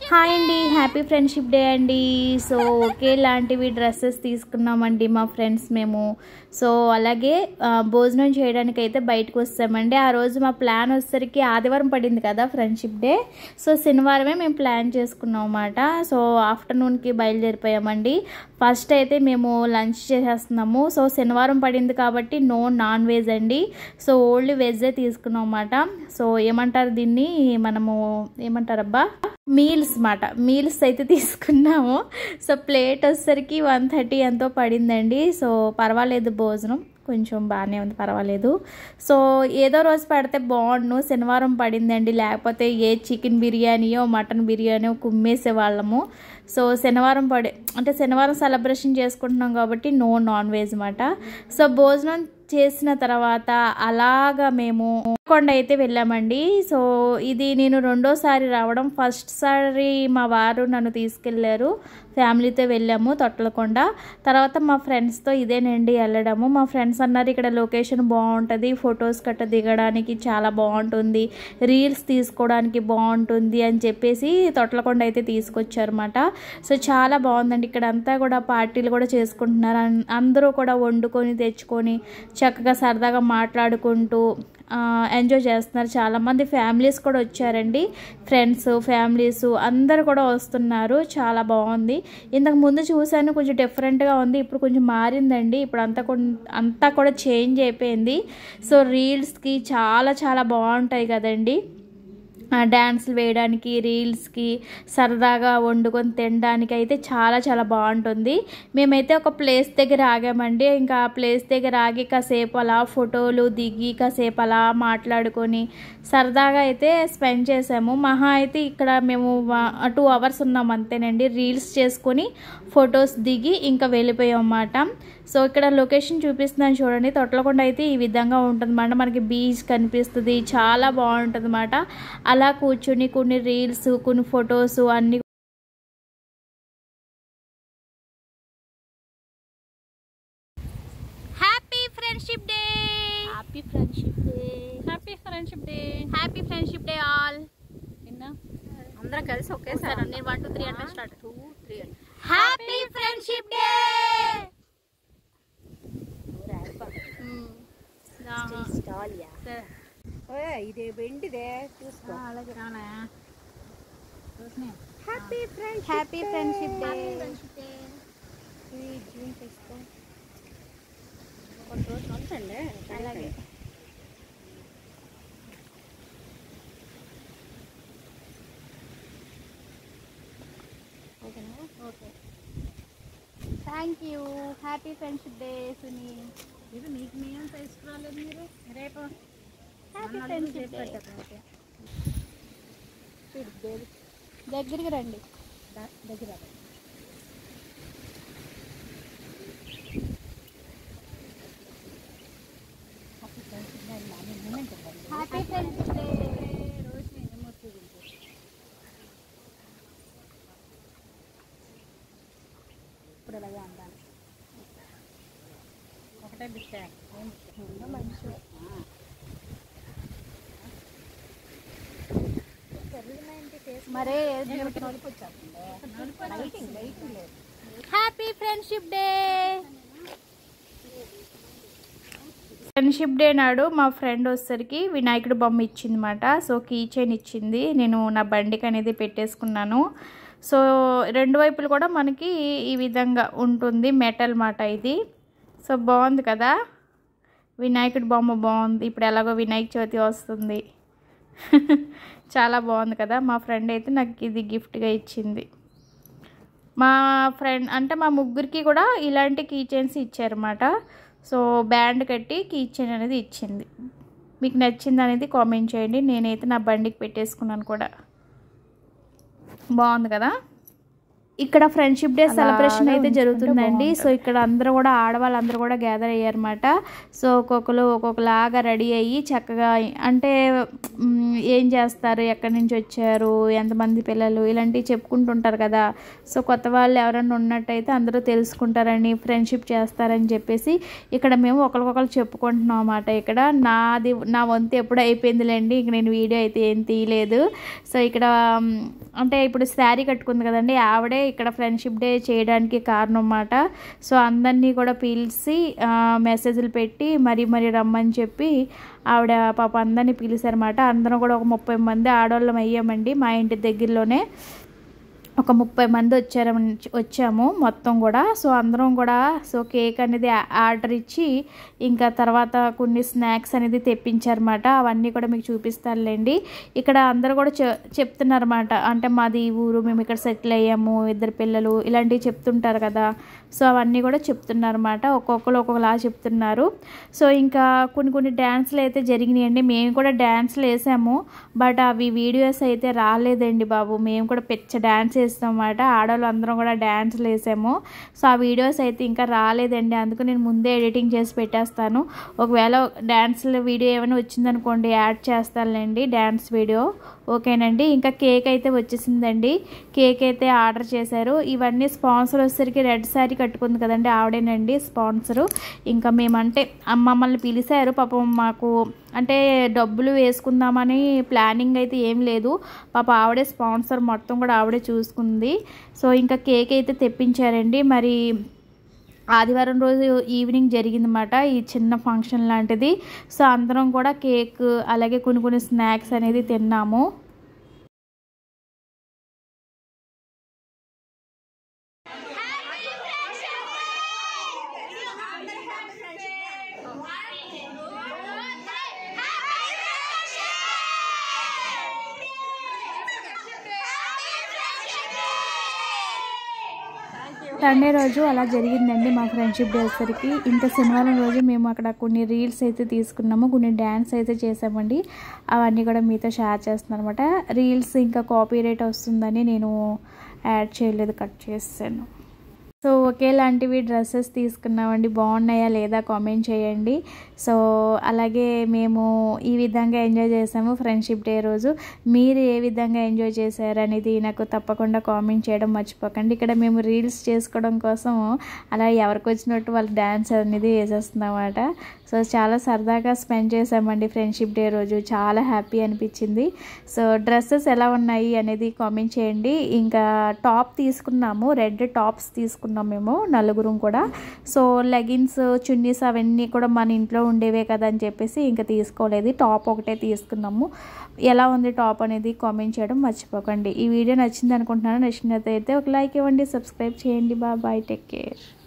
Hi అండి happy friendship day అండి so ఒకేలాంటివి డ్రెస్సెస్ తీసుకున్నామండి మా ఫ్రెండ్స్ మేము సో అలాగే ఆ, భోజనం చేయడానికి అయితే బయటకు వస్తామండి ఆ రోజు మా ప్లాన్ వచ్చేసరికి ఆదివారం పడింది కదా ఫ్రెండ్షిప్ డే సో శనివారమే మేము ప్లాన్ చేసుకున్నాం అన్నమాట సో ఆఫ్టర్నూన్కి బయలుదేరిపోయామండి ఫస్ట్ అయితే మేము లంచ్ చేసేస్తున్నాము సో శనివారం పడింది కాబట్టి నో నాన్ వెజ్ అండి సో ఓన్లీ వెజ్జే తీసుకున్నాం అన్నమాట సో ఏమంటారు దీన్ని మనము ఏమంటారబ్బా మీల్స్ మాట మీల్స్ అయితే తీసుకున్నాము సో ప్లేట్ వచ్చేసరికి వన్ థర్టీ ఎంతో పడిందండి సో పర్వాలేదు భోజనం కొంచెం బాగానే ఉంది పర్వాలేదు సో ఏదో రోజు పెడితే బాగుండు శనివారం పడిందండి లేకపోతే ఏ చికెన్ బిర్యానీయో మటన్ బిర్యానీయో కుమ్మేసే వాళ్ళము సో శనివారం పడే అంటే శనివారం సెలబ్రేషన్ చేసుకుంటున్నాం కాబట్టి నో నాన్ వెజ్ మాట సో భోజనం చేసిన తర్వాత అలాగా మేము కొండ అయితే వెళ్ళామండి సో ఇది నేను రెండోసారి రావడం ఫస్ట్ సారి మా వారు నన్ను తీసుకెళ్ళారు ఫ్యామిలీతో వెళ్ళాము తొట్టలకొండ తర్వాత మా ఫ్రెండ్స్తో ఇదేనండి వెళ్ళడము మా ఫ్రెండ్స్ అన్నారు ఇక్కడ లొకేషన్ బాగుంటుంది ఫొటోస్ గట్ట దిగడానికి చాలా బాగుంటుంది రీల్స్ తీసుకోవడానికి బాగుంటుంది అని చెప్పేసి తొట్లకొండ అయితే తీసుకొచ్చారన్నమాట సో చాలా బాగుందండి ఇక్కడ అంతా కూడా పార్టీలు కూడా చేసుకుంటున్నారు అన్- అందరూ కూడా వండుకొని తెచ్చుకొని చక్కగా సరదాగా మాట్లాడుకుంటూ ఎంజాయ్ చేస్తున్నారు చాలామంది ఫ్యామిలీస్ కూడా వచ్చారండి ఫ్రెండ్స్ ఫ్యామిలీస్ అందరు కూడా వస్తున్నారు చాలా బాగుంది ఇంతకు ముందు చూశాను కొంచెం డిఫరెంట్గా ఉంది ఇప్పుడు కొంచెం మారిందండి ఇప్పుడు అంతా కొన్- అంతా కూడా చేంజ్ అయిపోయింది సో రీల్స్కి చాలా చాలా బాగుంటాయి కదండి డ్యాన్స్లు వేయడానికి రీల్స్కి సరదాగా వండుకొని తినడానికి అయితే చాలా చాలా బాగుంటుంది మేమైతే ఒక ప్లేస్ దగ్గర ఆగామండి ఇంకా ఆ ప్లేస్ దగ్గర ఆగి కాసేపు అలా ఫోటోలు దిగి కాసేపు అలా మాట్లాడుకొని సరదాగా అయితే స్పెండ్ చేసాము మహా అయితే ఇక్కడ మేము టూ అవర్స్ ఉన్నాం అంతేనండి రీల్స్ చేసుకొని ఫొటోస్ దిగి ఇంకా వెళ్ళిపోయాం అన్నమాట సో ఇక్కడ లొకేషన్ చూపిస్తున్నాను చూడండి తొట్లకొండ అయితే ఈ విధంగా ఉంటుందన్నమాట మనకి బీచ్ కనిపిస్తుంది చాలా బాగుంటుంది అన్నమాట అలా కూర్చుని కొన్ని రీల్స్ కొన్ని ఫొటోస్ అన్ని happy friendship day happy friendship day happy friendship day happy happy friendship day all అందరం కలిసి ఒకేసారి నేను వన్ టూ త్రీ అంటే start two three happy friendship day స్టాలియా ఇదే వెండిదే చూసుకో అలాగే Rana happy friends happy friendship day June తీసుకో కొన్ని రోజులు ఉంచండి అలాగే ఓకేనా okay thank you happy friendship day Suni ఇది మీకు మేము తీసుకురాలేదు మీరు రేపు హ్యాపీ ఫ్రెండ్షిప్ డే దగ్గరికి రండి దగ్గర హ్యాపీ ఫ్రెండ్షిప్ డే ఇప్పుడు అలాగే అందాను ఒకటే బిట్టా మరే happy friendship day friendship day నాడు మా ఫ్రెండ్ వచ్చేసరికి వినాయకుడు బొమ్మ ఇచ్చిందన్నమాట సో కీ చైన్ ఇచ్చింది నేను నా బండికి అనేది పెట్టేసుకున్నాను సో రెండు వైపులు కూడా మనకి ఈ విధంగా ఉంటుంది మెటల్ మాట ఇది సో బాగుంది కదా వినాయకుడి బొమ్మ బాగుంది ఇప్పుడు ఎలాగో వినాయక చవితి వస్తుంది చాలా బాగుంది కదా మా ఫ్రెండ్ అయితే నాకు ఇది గిఫ్ట్గా ఇచ్చింది మా ఫ్రెండ్ అంటే మా ముగ్గురికి కూడా ఇలాంటి కీ చైన్స్ ఇచ్చారన్నమాట సో బ్యాండ్ కట్టి కీ చైన్ అనేది ఇచ్చింది మీకు నచ్చింది అనేది కామెంట్ చేయండి నేనైతే నా బండికి పెట్టేసుకున్నాను కూడా బాగుంది కదా ఇక్కడ ఫ్రెండ్షిప్ డే అలాగా సెలబ్రేషన్ అయితే ఉంచుకుంటే జరుగుతుందండి బాగుంటది. సో ఇక్కడ అందరూ కూడా ఆడవాళ్ళందరూ కూడా గ్యాదర్ అయ్యారన్నమాట సో ఒక్కొక్కరు ఒక్కొక్కలాగా రెడీ అయ్యి చక్కగా అంటే మ్, ఏం చేస్తారు ఎక్కడి నుంచి వచ్చారు ఎంతమంది పిల్లలు ఇలాంటివి చెప్పుకుంటుంటారు కదా సో కొత్త వాళ్ళు ఎవరైనా ఉన్నట్టయితే అందరూ తెలుసుకుంటారని ఫ్రెండ్షిప్ చేస్తారని చెప్పేసి ఇక్కడ మేము ఒకరికొకరు చెప్పుకుంటున్నాం అన్నమాట ఇక్కడ నాది నా వంతు ఎప్పుడు అయిపోయిందిలేండి ఇంక నేను వీడియో అయితే ఏం తీయలేదు సో ఇక్కడ మ్, అంటే ఇప్పుడు శారీ కట్టుకుంది కదండి ఆవిడే ఇక్కడ ఫ్రెండ్షిప్ డే చేయడానికి కారణం అన్నమాట సో అందరినీ కూడా పిలిచి ఆ, మెసేజ్లు పెట్టి మరీ మరీ రమ్మని చెప్పి ఆవిడ పాప అందరినీ పిలిచారన్నమాట అందరం కూడా ఒక ముప్పై మంది ఆడవాళ్ళం అయ్యామండి మా ఇంటి దగ్గరలోనే ఒక ముప్పై మంది వచ్చారు వచ్చాము మొత్తం కూడా సో అందరం కూడా సో కేక్ అనేది ఆ- ఆర్డర్ ఇచ్చి ఇంకా తర్వాత కొన్ని స్నాక్స్ అనేది తెప్పించారన్నమాట అవన్నీ కూడా మీకు చూపిస్తానులేండి ఇక్కడ అందరూ కూడా చె చెప్తున్నారన్నమాట అంటే మాది ఈ ఊరు మేము ఇక్కడ సెటిల్ అయ్యాము ఇద్దరు పిల్లలు ఇలాంటివి చెప్తుంటారు కదా సో అవన్నీ కూడా చెప్తున్నారన్నమాట ఒక్కొక్కరు ఒక్కొక్కలా చెప్తున్నారు సో ఇంకా కొన్ని కొన్ని డ్యాన్స్లు అయితే జరిగినాయండి మేము కూడా డ్యాన్స్లు వేసాము బట్ అవి వీడియోస్ అయితే రాలేదండి బాబు మేము కూడా పెచ్చ డ్యాన్స్ వేస్తాం అన్నమాట ఆడవాళ్ళు అందరం కూడా డ్యాన్స్లు వేసాము సో ఆ వీడియోస్ అయితే ఇంకా రాలేదండి అందుకు నేను ముందే ఎడిటింగ్ చేసి పెట్టేస్తాను ఒకవేళ డ్యాన్స్ల వీడియో ఏమైనా వచ్చిందనుకోండి యాడ్ చేస్తానులేండి డ్యాన్స్ వీడియో ఓకేనండి ఇంకా కేక్ అయితే వచ్చేసిందండి కేక్ అయితే ఆర్డర్ చేశారు ఇవన్నీ స్పాన్సర్ వచ్చేసరికి రెడ్ శారీ కట్టుకుంది కదండి ఆవిడేనండి స్పాన్సరు ఇంకా మేమంటే అమ్మ మమ్మల్ని పిలిచారు పాపం మాకు అంటే డబ్బులు వేసుకుందామని ప్లానింగ్ అయితే ఏం లేదు పాప ఆవిడే స్పాన్సర్ మొత్తం కూడా ఆవిడే చూసుకుంది సో ఇంకా కేక్ అయితే తెప్పించారండి మరి ఆదివారం రోజు ఈవినింగ్ జరిగిందన్నమాట ఈ చిన్న ఫంక్షన్ లాంటిది సో అందరం కూడా కేక్ అలాగే కొన్ని కొన్ని స్నాక్స్ అనేది తిన్నాము సండే రోజు అలా జరిగిందండి మా ఫ్రెండ్షిప్ డే వచ్చేసరికి ఇంకా శనివారం రోజు మేము అక్కడ కొన్ని రీల్స్ అయితే తీసుకున్నాము కొన్ని డ్యాన్స్ అయితే చేసామండి అవన్నీ కూడా మీతో షేర్ చేస్తున్నాను అనమాట రీల్స్ ఇంకా కాపీ రైట్ వస్తుందని నేను యాడ్ చేయలేదు కట్ చేసాను సో ఒకేలాంటివి డ్రెస్సెస్ తీసుకున్నామండి బాగున్నాయా లేదా కామెంట్ చేయండి సో అలాగే మేము ఈ విధంగా ఎంజాయ్ చేసాము ఫ్రెండ్షిప్ డే రోజు మీరు ఏ విధంగా ఎంజాయ్ చేశారు అనేది నాకు తప్పకుండా కామెంట్ చేయడం మర్చిపోకండి ఇక్కడ మేము రీల్స్ చేసుకోవడం కోసం అలా ఎవరికి వచ్చినట్టు వాళ్ళు డ్యాన్స్ అనేది వేసేస్తున్నమాట సో చాలా సరదాగా స్పెండ్ చేసామండి ఫ్రెండ్షిప్ డే రోజు చాలా హ్యాపీ అనిపించింది సో డ్రెస్సెస్ ఎలా ఉన్నాయి అనేది కామెంట్ చేయండి ఇంకా టాప్ తీసుకున్నాము రెడ్ టాప్స్ తీసుకున్నాం మేము నలుగురం కూడా సో లెగిన్స్ చున్నీస్ అవన్నీ కూడా మన ఇంట్లో ఉండేవే కదా అని చెప్పేసి ఇంకా తీసుకోలేదు టాప్ ఒకటే తీసుకున్నాము ఎలా ఉంది టాప్ అనేది కామెంట్ చేయడం మర్చిపోకండి ఈ వీడియో నచ్చింది అనుకుంటున్నాను నచ్చినట్లయితే ఒక లైక్ ఇవ్వండి సబ్స్క్రైబ్ చేయండి బా బాయ్ టేక్ కేర్